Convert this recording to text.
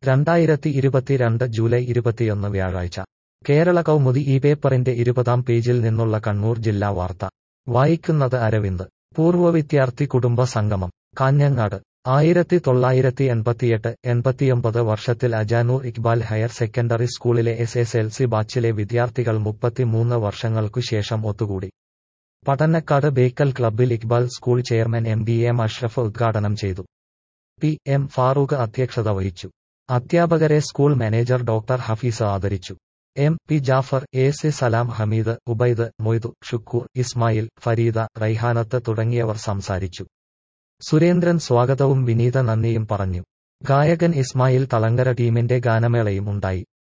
രണ്ടായിരത്തി ഇരുപത്തിരണ്ട് ജൂലൈ ഇരുപത്തിയൊന്ന് വ്യാഴാഴ്ച കേരള കൗമുദി ഈ പേപ്പറിന്റെ ഇരുപതാം പേജിൽ നിന്നുള്ള കണ്ണൂർ ജില്ലാ വാർത്ത വായിക്കുന്നത് അരവിന്ദ് പൂർവ്വ വിദ്യാർത്ഥി കുടുംബ സംഗമം കാഞ്ഞങ്ങാട് ആയിരത്തി തൊള്ളായിരത്തി എൺപത്തിയെട്ട് എൺപത്തിയൊമ്പത് വർഷത്തിൽ അജാനൂർ ഇക്ബാൽ ഹയർ സെക്കൻഡറി സ്കൂളിലെ എസ് എസ് എൽ സി ബാച്ചിലെ വിദ്യാർത്ഥികൾ മുപ്പത്തിമൂന്ന് വർഷങ്ങൾക്കു ശേഷം ഒത്തുകൂടി പടന്നക്കാട് ബേക്കൽ ക്ലബ്ബിൽ Iqbal school chairman M B M Ashraf ഉദ്ഘാടനം ചെയ്തു പി എം ഫാറൂഖ് അധ്യക്ഷത വഹിച്ചു അധ്യാപകരെ സ്കൂൾ മാനേജർ ഡോക്ടർ ഹഫീസ് ആദരിച്ചു M P Jafar A C Salam Hameed Ubaid Moidu Shukoor Ismail Fareeda Raihanath തുടങ്ങിയവർ സംസാരിച്ചു സുരേന്ദ്രൻ സ്വാഗതവും വിനീത നന്ദിയും പറഞ്ഞു ഗായകൻ ഇസ്മായിൽ തളങ്കര ടീമിന്റെ ഗാനമേളയും ഉണ്ടായി